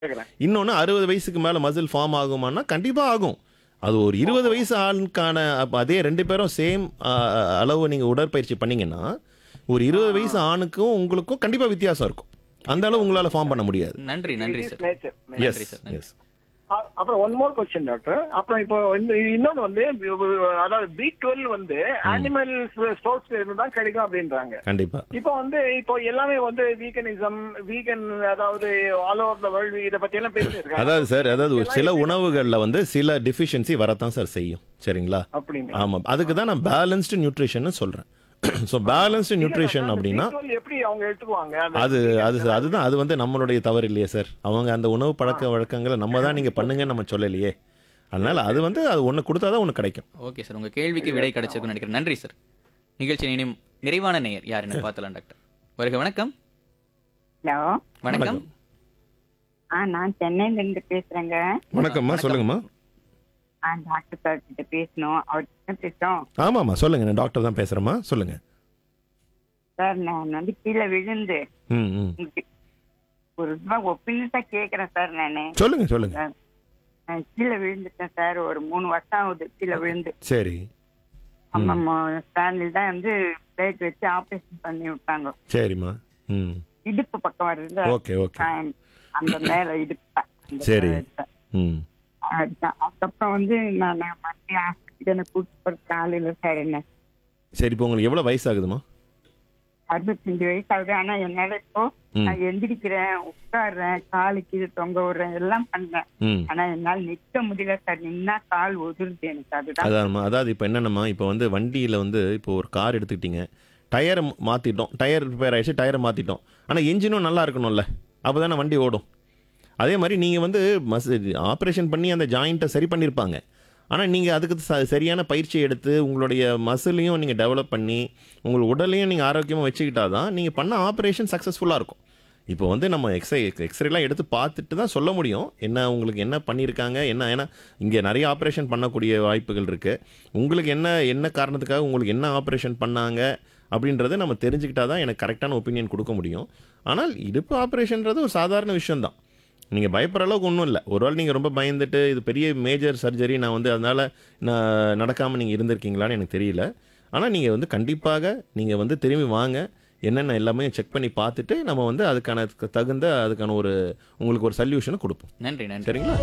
கேக்குறேன் இன்னொன்று அறுபது வயசுக்கு மேலே மசில் ஃபார்ம் ஆகுமான்னா கண்டிப்பாக ஆகும் அது ஒரு இருபது வயசு ஆளுக்கான அப்ப அதே ரெண்டு பேரும் சேம் அளவு நீங்கள் உடற்பயிற்சி பண்ணீங்கன்னா ஒரு இருபது வயசு ஆணுக்கும் உங்களுக்கும் கண்டிப்பாக வித்தியாசம் இருக்கும் அந்த அளவு உங்களால் ஃபார்ம் பண்ண முடியாது நன்றி நன்றி சார் நேச்சர் எஸ் நன்றி சார், நன்றி. எஸ் அப்புறம் ஒன் மோர் கொஸ்டின் டாக்டர் அப்புறம் இப்போ இந்த இன்னொன்று வந்து அதாவது பி டுவெல் வந்து அனிமல் ஸ்டோர்ஸ்ல இருந்து தான் கிடைக்கும் அப்படின்றாங்க கண்டிப்பாக இப்போ வந்து இப்போ எல்லாமே வந்து வீகனிசம் வீகன் அதாவது ஆல் ஓவர் த வேர்ல்டு இதை பத்தி எல்லாம் பேசியிருக்காங்க அதாவது சார் அதாவது ஒரு சில உணவுகளில் வந்து சில டிஃபிஷியன்சி வரத்தான் சார் செய்யும் சரிங்களா அப்படின்னு ஆமாம் அதுக்கு தான் நான் பேலன்ஸ்டு நியூட்ரிஷன் சொல்கிறேன் ஸோ பேலன்ஸ்டு நியூட்ரிஷன் அப்படின்னா B12 எப்படி அவங்க எடுத்துக்குவாங்க அந்த அது அது அதுதான் அது வந்து நம்மளுடைய தவறு இல்லையே சார் அவங்க அந்த உணவு பழக்க வழக்கங்களை நம்ம தான் நீங்கள் பண்ணுங்கன்னு நம்ம சொல்லலையே அதனால அது வந்து அது ஒன்று கொடுத்தா தான் ஒன்று கிடைக்கும் ஓகே சார் உங்க கேள்விக்கு விடை கிடைச்சிருக்குன்னு நினைக்கிறேன் நன்றி சார் நிகழ்ச்சி இனியும் நிறைவான நேயர் யாருன்னு பார்த்தலாம் டாக்டர் வருக வணக்கம் ஹலோ வணக்கம் ஆ நான் சென்னையில இருந்து பேசுறேங்க வணக்கம்மா சொல்லுங்கம்மா ஆ டாக்டர் சார் கிட்ட பேசணும் அவர்கிட்ட பேசுறோம் ஆமாம்மா சொல்லுங்க நான் டாக்டர் தான் பேசுகிறேம்மா சொல்லுங்க சார் நான் வந்து கீழே விழுந்து ம் ம் உங்களுக்கு ஒரு ரூபா ஒப்பீனியஸா கேக்குறேன் சார் நானு சொல்லுங்க சொல்லுங்க நான் கீழே விழுந்துட்டேன் சார் ஒரு மூணு வருஷம் ஆகுது கீழே விழுந்து சரி அம்மா ஸ்டாண்டில் தான் வந்து பிளேட் வச்சு ஆபரேஷன் பண்ணி விட்டாங்க சரிம்மா ம் இடுப்பு பக்கம் வருது ஓகே ஓகே அந்த மேல இடுப்பு தான். அந்த சரி. இடத்துல. ம் அதுதான். அதுக்கப்புறம் வந்து நான் மறுபடியும் ஹாஸ்பிட்டல் கூட்டு போற காலையில சார் என்ன சரி இப்போ உங்களுக்கு எவ்வளோ வயசாகுதுமா அறுபத்தஞ்சு வயசு ஆகுது ஆனா என்னால இப்போ ம். நான் எந்திரிக்கிறேன் உட்காடுறேன் காலு கீழே தொங்க விடுறேன் எல்லாம் பண்றேன் ம் ஆனா என்னால நிக்க முடியல சார் நின்னா கால் உதிருது எனக்கு அதுதான் அதான்மா அதாவது இப்போ என்னென்னம்மா இப்போ வந்து வண்டியில் வந்து இப்போ ஒரு கார் எடுத்துக்கிட்டீங்க டயரை மாற்றிட்டோம் டயர் ரிப்பேர் ஆயிடுச்சு டயரை மாற்றிட்டோம் ஆனால் என்ஜினும் நல்லா இருக்கணும்ல அப்போ தானே வண்டி ஓடும் அதே மாதிரி நீங்கள் வந்து மஸ் ஆப்ரேஷன் பண்ணி அந்த ஜாயிண்ட்டை சரி பண்ணியிருப்பாங்க ஆனால் நீங்கள் அதுக்கு ச- சரியான பயிற்சி எடுத்து உங்களுடைய மசிலையும் நீங்கள் டெவலப் பண்ணி உங்கள் உடலையும் நீங்கள் ஆரோக்கியமாக வச்சுக்கிட்டா தான் நீங்கள் பண்ண ஆப்ரேஷன் சக்ஸஸ்ஃபுல்லாக இருக்கும் இப்போ வந்து நம்ம எக்ஸ்ரே எக்ஸ்ரேலாம் எடுத்து பார்த்துட்டு தான் சொல்ல முடியும் என்ன உங்களுக்கு என்ன பண்ணியிருக்காங்க என்ன ஏன்னா இங்கே நிறைய ஆப்ரேஷன் பண்ணக்கூடிய வாய்ப்புகள் இருக்குது உங்களுக்கு என்ன என்ன காரணத்துக்காக உங்களுக்கு என்ன ஆப்ரேஷன் பண்ணாங்க அப்படின்றத நம்ம தெரிஞ்சுக்கிட்டா தான் எனக்கு கரெக்டான ஒப்பீனியன் கொடுக்க முடியும் ஆனால் இடுப்பு ஆப்ரேஷன்றது ஒரு சாதாரண விஷயம்தான் நீங்கள் பயப்படுற அளவுக்கு ஒன்றும் இல்லை ஒருவேளை நீங்கள் ரொம்ப பயந்துட்டு இது பெரிய மேஜர் சர்ஜரி நான் வந்து அதனால் நான் நடக்காமல் நீங்கள் இருந்திருக்கீங்களான்னு எனக்கு தெரியல ஆனால் நீங்கள் வந்து கண்டிப்பாக நீங்கள் வந்து திரும்பி வாங்க என்னென்ன எல்லாமே செக் பண்ணி பார்த்துட்டு நம்ம வந்து அதுக்கான தகுந்த அதுக்கான ஒரு உங்களுக்கு ஒரு சொல்யூஷனை கொடுப்போம் நன்றி நன்றி சரிங்களா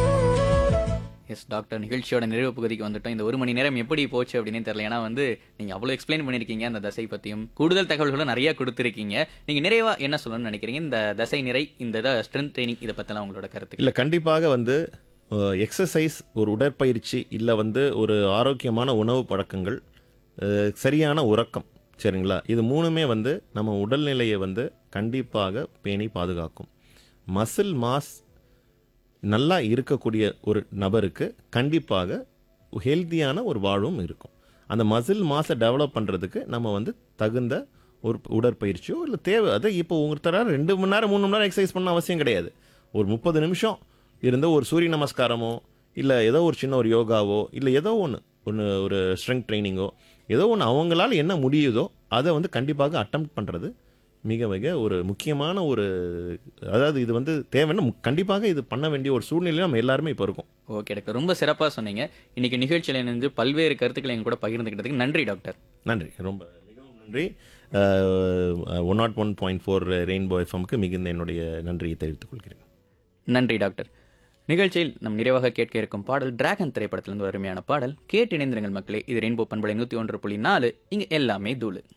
எஸ் டாக்டர் நிகழ்ச்சியோட நிறைவு பகுதிக்கு வந்துட்டோம் இந்த ஒரு மணி நேரம் எப்படி போச்சு அப்படின்னு தெரியல ஏன்னா வந்து நீங்க அவ்வளவு எக்ஸ்பிளைன் பண்ணிருக்கீங்க அந்த தசை பத்தியும் கூடுதல் தகவல்களும் நிறைய கொடுத்துருக்கீங்க நீங்க நிறைவா என்ன சொல்லணும்னு நினைக்கிறீங்க இந்த தசை நிறை இந்த ஸ்ட்ரென்த் ட்ரைனிங் இதை பத்திலாம் உங்களோட கருத்து இல்லை கண்டிப்பாக வந்து எக்ஸசைஸ் ஒரு உடற்பயிற்சி இல்லை வந்து ஒரு ஆரோக்கியமான உணவு பழக்கங்கள் அஹ், சரியான உறக்கம் சரிங்களா இது மூணுமே வந்து நம்ம உடல்நிலையை வந்து கண்டிப்பாக பேணி பாதுகாக்கும் மசில் மாஸ் நல்லா இருக்கக்கூடிய ஒரு நபருக்கு கண்டிப்பாக ஹெல்த்தியான ஒரு வாழ்வும் இருக்கும் அந்த மசில் மாஸை டெவலப் பண்ணுறதுக்கு நம்ம வந்து தகுந்த ஒரு உடற்பயிற்சியோ இல்லை தேவை அதை இப்போ ஒருத்தரால் ரெண்டு மணி நேரம் மூணு மணி நேரம் எக்ஸசைஸ் பண்ண அவசியம் கிடையாது ஒரு முப்பது நிமிஷம் இருந்த ஒரு சூரிய நமஸ்காரமோ இல்லை ஏதோ ஒரு சின்ன ஒரு யோகாவோ இல்லை ஏதோ ஒன்று ஒன்று ஒரு ஸ்ட்ரெங்க் ட்ரைனிங்கோ ஏதோ ஒன்று அவங்களால என்ன முடியுதோ அதை வந்து கண்டிப்பாக அட்டம் பண்ணுறது மிக மிக ஒரு முக்கியமான ஒரு அதாவது இது வந்து தேவைன்னு மு- கண்டிப்பாக இது பண்ண வேண்டிய ஒரு சூழ்நிலை நம்ம எல்லாருமே இப்போ இருக்கோம் ஓகே டாக்டர் ரொம்ப சிறப்பா சொன்னீங்க இன்னைக்கு நிகழ்ச்சியில இணைந்து பல்வேறு கருத்துக்களை எங்க கூட பகிர்ந்துக்கிட்டதுக்கு நன்றி டாக்டர் நன்றி ரொம்ப மிகவும் நன்றி one nought one point four rainbow எஃப்எம்க்கு மிகுந்த என்னுடைய நன்றியை தெரிவித்துக் கொள்கிறேன் நன்றி டாக்டர் நிகழ்ச்சியில் நம் நிறைவாக கேட்க இருக்கும் பாடல் டிராகன் திரைப்படத்திலிருந்து ஒரு அருமையான பாடல் கேட்டு இணைந்திருங்கள் மக்களே இது ரெயின்போ பண்பலை நூற்றி ஒன்று புள்ளி நாலு இங்கே எல்லாமே தூளு